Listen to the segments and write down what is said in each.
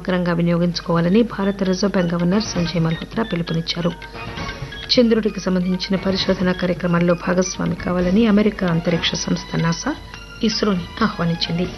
సమగ్రంగా వినియోగించుకోవాలని భారత reserve bank governor Sanjay Malhotra పిలుపునిచ్చారు చంద్రుడికి సంబంధించిన పరిశోధన కార్యక్రమాల్లో భాగస్వామి కావాలని అమెరికా అంతరిక్ష సంస్థ నాసా ఇస్రోని ఆహ్వానించింది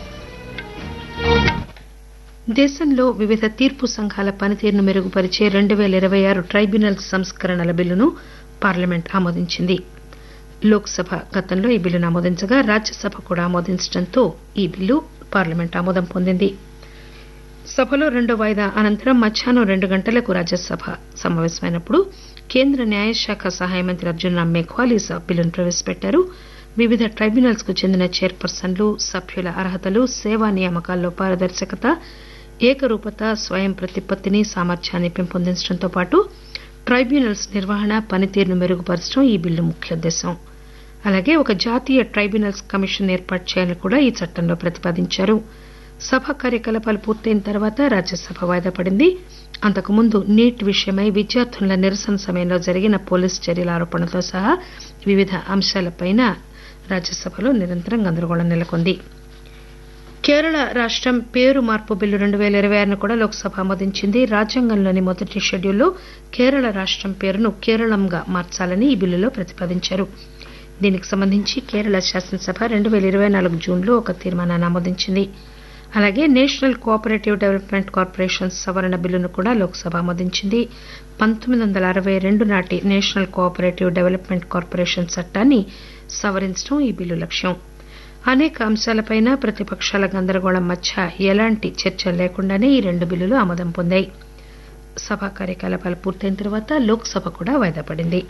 దేశంలో వివిధ తీర్పు సంఘాల పనితీరును మెరుగుపరిచే రెండు పేల ఇరవై ఆరు ట్రైబ్యునల్ సంస్కరణల బిల్లును పార్లమెంట్ ఆమోదించింది లోక్సభ గతంలో ఈ బిల్లును ఆమోదించగా రాజ్యసభ కూడా ఆమోదించడంతో ఈ బిల్లు పార్లమెంట్ ఆమోదం పొందింది సభలో రెండో వాయిదా అనంతరం మధ్యాహ్నం రెండు గంటలకు రాజ్యసభ సమావేశమైనప్పుడు కేంద్ర న్యాయశాఖ సహాయ మంత్రి అర్జున్ రామ్ మేఘ్వాల్ ఈ బిల్లును ప్రవేశపెట్టారు వివిధ ట్రైబ్యునల్స్ కు చెందిన చైర్పర్సన్లు సభ్యుల అర్హతలు సేవా నియామకాల్లో పారదర్శకత ఏకరూపత స్వయం ప్రతిపత్తిని సామర్థ్యాన్ని పెంపొందించడంతో పాటు ట్రైబ్యునల్స్ నిర్వహణ పనితీరును మెరుగుపరచడం ఈ బిల్లు ముఖ్య ఉద్దేశం అలాగే ఒక జాతీయ ట్రైబ్యునల్స్ కమిషన్ ఏర్పాటు చేయాలని కూడా ఈ చట్టంలో ప్రతిపాదించారు సభ కార్యకలాపాలు పూర్తయిన తర్వాత రాజ్యసభ వాయిదా పడింది అంతకుముందు నీట్ విషయమై విద్యార్థుల నిరసన సమయంలో జరిగిన పోలీసు చర్యల ఆరోపణలతో సహా వివిధ అంశాలపై రాజ్యసభలో నిరంతరం గందరగోళం నెలకొంది కేరళ రాష్టం పేరు మార్పు బిల్లు రెండు పేల ఇరవై ఆరును కూడా లోక్సభ ఆమోదించింది రాజ్యాంగంలోని మొదటి షెడ్యూల్లో కేరళ రాష్టం పేరును కేరళంగా మార్చాలని ఈ బిల్లులో ప్రతిపాదించారు దీనికి సంబంధించి కేరళ శాసనసభ రెండు పేల ఇరవై నాలుగు జూన్లో ఒక తీర్మానాన్ని ఆమోదించింది అలాగే నేషనల్ కోఆపరేటివ్ డెవలప్మెంట్ కార్పొరేషన్ సవరణ బిల్లును కూడా లోక్సభ ఆమోదించింది పంతొమ్మిది వందల అరవై రెండు నాటి నేషనల్ కోఆపరేటివ్ డెవలప్మెంట్ కార్పొరేషన్ చట్టాన్ని సవరించడం ఈ బిల్లు లక్ష్యం అనేక అంశాలపై ప్రతిపక్షాల గందరగోళం మధ్య ఎలాంటి చర్చ లేకుండానే ఈ రెండు బిల్లులు ఆమోదం పొందాయి సభా కార్యకలాపాలు పూర్తయిన తర్వాత లోక్సభ కూడా వాయిదా పడింది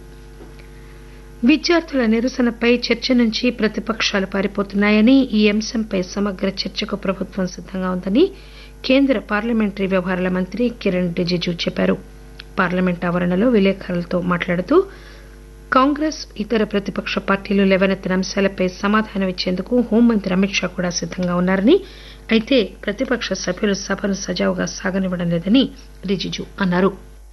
విద్యార్థుల నిరసనపై చర్చ నుంచి ప్రతిపక్షాలు పారిపోతున్నాయని ఈ అంశంపై సమగ్ర చర్చకు ప్రభుత్వం సిద్దంగా ఉందని కేంద్ర పార్లమెంటరీ వ్యవహారాల మంత్రి కిరణ్ రిజిజు చెప్పారు పార్లమెంట్ ఆవరణలో విలేకరులతో మాట్లాడుతూ కాంగ్రెస్ ఇతర ప్రతిపక్ష పార్టీలు లేవనెత్తిన అంశాలపై సమాధానం ఇచ్చేందుకు హోంమంత్రి అమిత్ షా కూడా సిద్దంగా ఉన్నారని అయితే ప్రతిపక్ష సభ్యులు సభను సజావుగా సాగనివ్వడం లేదని రిజిజు అన్నారు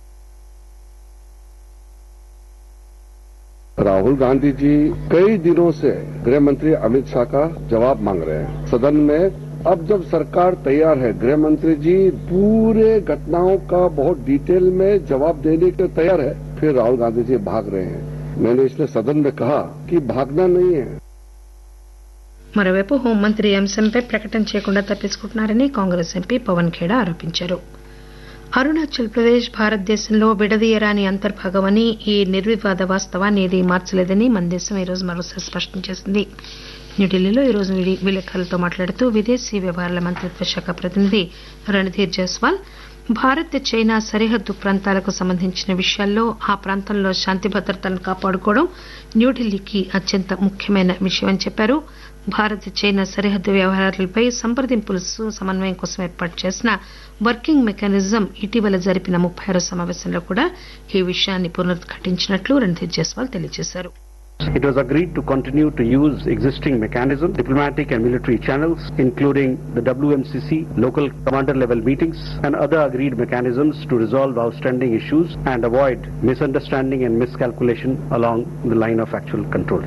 राहुल गांधी जी कई दिनों से गृह मंत्री अमित शाह का जवाब मांग रहे हैं सदन में अब जब सरकार तैयार है गृह मंत्री जी पूरे घटनाओं का बहुत डिटेल में जवाब देने के लिए तैयार है फिर राहुल गांधी जी भाग रहे हैं मैंने इसलिए सदन में कहा कि भागना नहीं है మరోవైపు హోంమంత్రి ఈ అంశంపై ప్రకటన చేయకుండా తప్పించుకుంటున్నారని కాంగ్రెస్ ఎంపీ పవన్ ఖేడా ఆరోపించారు అరుణాచల్ ప్రదేశ్ భారతదేశంలో విడదీయరాని అంతర్భాగమని ఈ నిర్వివాద వాస్తవాన్ని ఏదీ మార్చలేదని మన దేశం ఈరోజు మరోసారి స్పష్టం చేసింది న్యూఢిల్లీలో ఈరోజు విలేకరులతో మాట్లాడుతూ విదేశీ వ్యవహారాల మంత్రిత్వ శాఖ ప్రతినిధి రణధీర్ జైస్వాల్ భారత్ చైనా సరిహద్దు ప్రాంతాలకు సంబంధించిన విషయాల్లో ఆ ప్రాంతంలో శాంతి భద్రతలను కాపాడుకోవడం న్యూఢిల్లీకి అత్యంత ముఖ్యమైన విషయమని చెప్పారు భారత్ చైనా సరిహద్దు వ్యవహారాలపై సంప్రదింపుల సమన్వయం కోసం ఏర్పాటు చేసిన వర్కింగ్ మెకానిజం ఇటీవల జరిపిన ముప్పై ఆరో సమావేశంలో కూడా ఈ విషయాన్ని పునరుద్ఘాటించినట్లు రణధీర్ జైస్వాల్ తెలియజేశారు It was agreed to continue to use existing mechanisms, diplomatic and military channels, including the WMCC, local commander level meetings, and other agreed mechanisms to resolve outstanding issues and avoid misunderstanding and miscalculation along the line of actual control.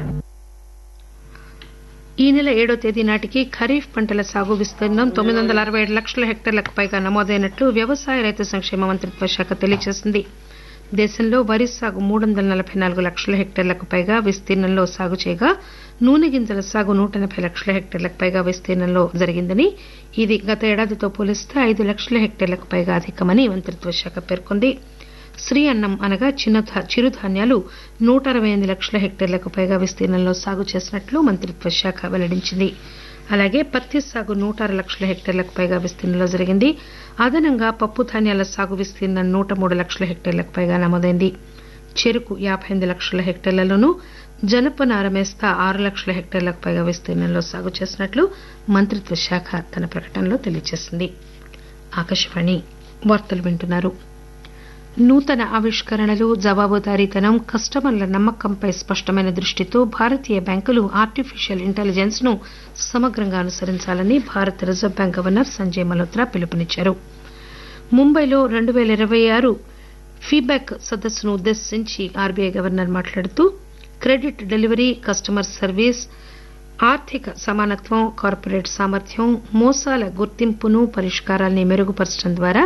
ఈ నెల ఏడో తేదీ నాటికి ఖరీఫ్ పంటల సాగు విస్తీర్ణం తొమ్మిది వందల అరవై ఏడు లక్షల హెక్టార్లకు పైగా నమోదైనట్లు వ్యవసాయ రైతు సంక్షేమ మంత్రిత్వ శాఖ తెలియజేసింది దేశంలో వరి సాగు మూడు వందల నలభై నాలుగు లక్షల హెక్టార్లకు పైగా విస్తీర్ణంలో సాగు చేయగా నూనె గింజల సాగు నూట ఎనబై లక్షల హెక్టార్లకు పైగా విస్తీర్ణంలో జరిగిందని ఇది గత ఏడాదితో పోలిస్తే ఐదు లక్షల హెక్టార్లకు పైగా అధికమని మంత్రిత్వ శాఖ పేర్కొంది శ్రీ అన్నం అనగా చిన్న చిరుధాన్యాలు నూట అరవై ఎనిమిది లక్షల హెక్టార్లకు పైగా విస్తీర్ణంలో సాగు చేసినట్లు మంత్రిత్వ శాఖ వెల్లడించింది అలాగే పత్తి సాగు నూట ఆరు లక్షల హెక్టార్లకు పైగా విస్తీర్ణంలో జరిగింది అదనంగా పప్పు ధాన్యాల సాగు విస్తీర్ణం నూట మూడు లక్షల హెక్టార్లకు పైగా నమోదైంది చెరుకు యాభై ఎనిమిది లక్షల హెక్టార్లలోనూ జనపనార మేస్తా ఆరు లక్షల హెక్టార్లకు పైగా విస్తీర్ణంలో సాగు చేసినట్లు మంత్రిత్వ శాఖ తన ప్రకటనలో తెలియజేసింది ఆకాశవాణి వార్తలు వింటున్నారు నూతన ఆవిష్కరణలు జవాబుదారీతనం కస్టమర్ల నమ్మకంపై స్పష్టమైన దృష్టితో భారతీయ బ్యాంకులు ఆర్టిఫిషియల్ ఇంటెలిజెన్స్ ను సమగ్రంగా అనుసరించాలని భారత reserve bank governor Sanjay Malhotra పిలుపునిచ్చారు ముంబైలో రెండు పేల ఇరవై ఆరు ఫీడ్బ్యాక్ సదస్సును ఉద్దేశించి ఆర్బీఐ గవర్నర్ మాట్లాడుతూ క్రెడిట్ డెలివరీ కస్టమర్ సర్వీస్ ఆర్థిక సమానత్వం కార్పొరేట్ సామర్థ్యం మోసాల గుర్తింపును పరిష్కారాన్ని మెరుగుపరచడం ద్వారా